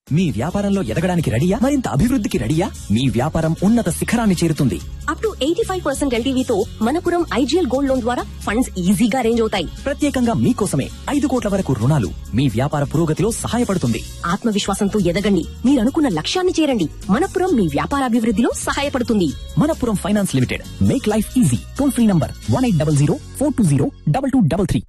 మీ వ్యాపారంలో ఎదగడానికి రెడీయా మరింత అభివృద్ధికి రెడీయా మీ వ్యాపారం ఉన్నత శిఖరాన్ని చేరుతుంది up to eighty five percent ఎల్టీవీతో మనపురం ఐజీఎల్ గోల్డ్ లోన్ ద్వారా ఫండ్స్ ఈజీగా అరేంజ్ అవుతాయి ప్రత్యేకంగా మీకోసమే ఐదు కోట్ల వరకు రుణాలు మీ వ్యాపార పురోగతిలో సహాయపడుతుంది ఆత్మవిశ్వాసంతో ఎదగండి మీరు అనుకున్న లక్ష్యాన్ని చేరండి మనపురం మీ వ్యాపారాభివృద్ధిలో సహాయపడుతుంది Manappuram finance limited make life easy toll free number one eight double zero four two zero double two double three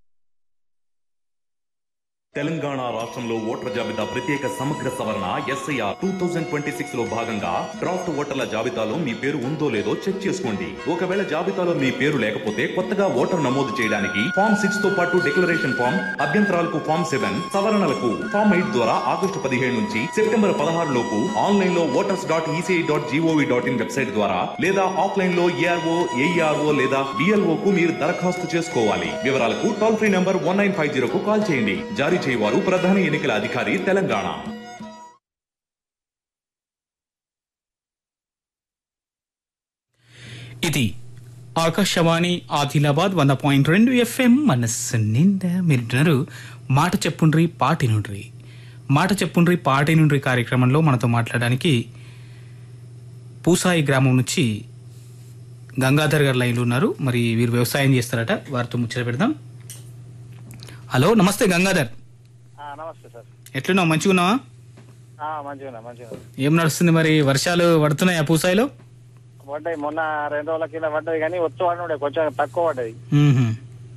Telangana రాష్ట్రంలో ఓటర్ల జాబితా ప్రత్యేక సమగ్ర సవరణ SIR two thousand twenty six లో భాగంగా డ్రాఫ్ట్ ఓటర్ల జాబితాలో మీ పేరు ఉందో లేదో చెక్ చేసుకోండి ఒకవేళ జాబితాలో మీ పేరు లేకపోతే కొత్తగా ఓటర్ నమోదు చేయడానికి ఫామ్ సిక్స్ తో పాటు డిక్లరేషన్ ఫామ్ అభ్యంతరాలకు ఫామ్ సెవెన్ సవరణలకు ఫామ్ ఎయిట్ ద్వారా ఆగస్టు పదిహేడు నుంచి సెప్టెంబర్ పదహారు లోపు ఆన్లైన్ లో voters dot ECI dot gov dot in website ద్వారా లేదా ఆఫ్లైన్ లో ఏఆర్ఓ ఏఈఆర్ఓ లేదా బిఎల్ఓ కు మీరు దరఖాస్తు చేసుకోవాలి వివరాలకు toll free number one nine five జీరోకు కాల్ చేయండి జారీ చేయవారు ప్రధాన ఎన్నికల అధికారి తెలంగాణ ఇది ఆకాశవాణి ఆదిలాబాద్ వంద పాయింట్ రెండు ఎఫ్ఎం మనస్సు నిండా మీరుంటున్నారు మాట చెప్పుండ్రి పాటి నుండ్రి మాట చెప్పుండ్రి పాటి నుండ్రి కార్యక్రమంలో మనతో మాట్లాడడానికి పూసాయి గ్రామం నుంచి గంగాధర్ గారు లైన్లో ఉన్నారు మరి వీరు వ్యవసాయం చేస్తారట వారితో ముచ్చట పెడదాం హలో నమస్తే గంగాధర్ ఆ, నమస్తే సార్ ఎట్లున్నావు మంచిగా ఉన్నావా ఆ, మంచిగా ఉన్నా మంచిగా ఉన్నా. ఏం నడుస్తుంది మరి వర్షాలు పడుతున్నాయా పూసాయిలో పడ్డాయి మొన్న రెండు రోజుల కింద పడ్డది కానీ ఒత్తు పడి కొంచెం తక్కువ పడ్డది మ్మ్హ్మ్.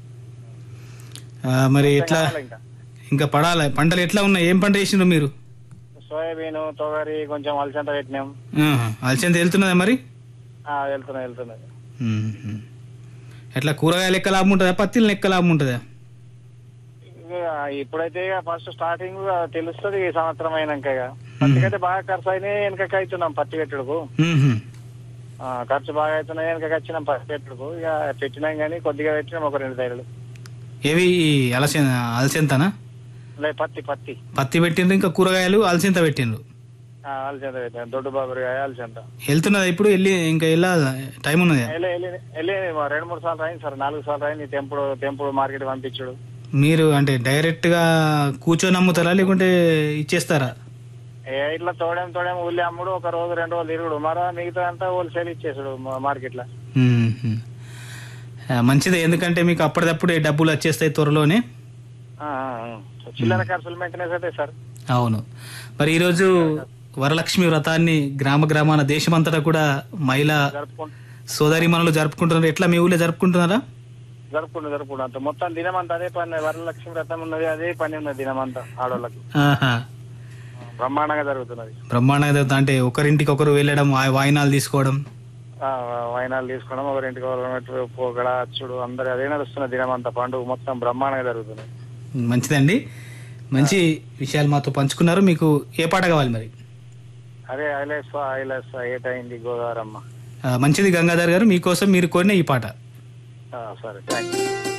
ఆ, మరి ఎట్లా కావాలి ఇంకా ఇంకా పడాలి పంటలు ఎట్లా ఉన్నాయి ఏం పంట వేసిండ్రు మీరు సోయాబీన్ తొగరి కొంచెం అలసంత పెట్టినాం ఆహా. అలసంద వెళ్తున్నదా మరి ఆ, వెళ్తున్నా వెళ్తున్నది మ్మ్హ్మ్. ఎట్లా కూరగాయలు లెక్క లాభం ఉంటుందా పత్తిలు లెక్క లాభం ఉంటుందా ఇక ఇప్పుడైతే ఇక ఫస్ట్ స్టార్టింగ్ తెలుస్తుంది ఈ సంవత్సరం అయినాక ఇక పత్తికైతే బాగా ఖర్చు అయినాయి వెనకకి అవుతున్నాం పత్తి పెట్టుడుకు మ్మ్హ్మ్. ఆ, ఖర్చు బాగా అవుతున్నాయి వెనకకి వచ్చినాం పత్తి పెట్టుడుకు ఇక పెట్టినాం కానీ కొద్దిగా పెట్టినాం ఒక రెండు తైలు ఏవి అలస అలసంతనా లేదు పత్తి పత్తి పత్తి పెట్టిండ్రు ఇంకా కూరగాయలు అలసంత పెట్టిండ్రు ఆ, అలసంత పెట్టినాం దొడ్డు బాబురికాయ అలసంత వెళ్తున్నదా ఇప్పుడు వెళ్ళి ఇంకా వెళ్ళా టైం ఉన్నదా వెళ్ళి వెళ్ళి వెళ్ళి రెండు మూడు సార్లు అయింది సార్ నాలుగు సార్లు అయింది తెంపుడు తెంపుడు మార్కెట్ పంపించుడు మీరు అంటే డైరెక్ట్ గా కూర్చొని అమ్ముతారా లేకుంటే ఇచ్చేస్తారా ఏ ఇట్లా తోడేం తోడేం ఊళ్ళి అమ్ముడు ఒక రోజు రెండు రోజులు తిరుగుడు మరో మిగతా అంతా హోల్సేల్ ఇచ్చేసాడు మార్కెట్ లో మ్మ్హ్మ్. ఆ, మంచిదే ఎందుకంటే మీకు అప్పటిదప్పుడే డబ్బులు వచ్చేస్తాయి త్వరలోనే చిల్లర ఖర్చులు మెయింటెనెన్స్ అయితే సార్ అవును మరి ఈరోజు వరలక్ష్మి వ్రతాన్ని గ్రామ గ్రామాన దేశమంతటా కూడా మహిళా జరుపుకుంటు సోదరి మనలు జరుపుకుంటున్నారు ఎట్లా మీ ఊళ్ళో జరుపుకుంటున్నారా జరుపుకుంటు జరుపుకుంటు అంత మొత్తం దినం అంతా అదే పని వరలక్ష్మి వ్రతం ఉన్నది అదే పని ఉన్నది దినం అంతా ఆడవాళ్ళకి ఆహా. బ్రహ్మాండంగా జరుగుతున్నది బ్రహ్మాండంగా జరుగుతుంది. అంటే ఒకరింటికి ఒకరు వెళ్ళడం ఆ వాయినాలు తీసుకోవడం ఆ, వైనాలు తీసుకోవడం ఒకరింటికి ఒకరు పోగడ అచ్చుడు అందరు అదే నడుస్తున్నది దినం అంతా పండుగ మొత్తం బ్రహ్మాండంగా జరుగుతున్నది మంచిదండి మంచి విషయాలు మాతో పంచుకున్నారు మీకు ఏ పాట కావాలి మరి అదే ఐలెస్ ఐలెస్ ఏటైంది గోదావరమ్మ ఆ, మంచిది గంగాధర్ గారు మీకోసం మీరు కోరిన ఈ పాట ఆ, సరే థ్యాంక్ యూ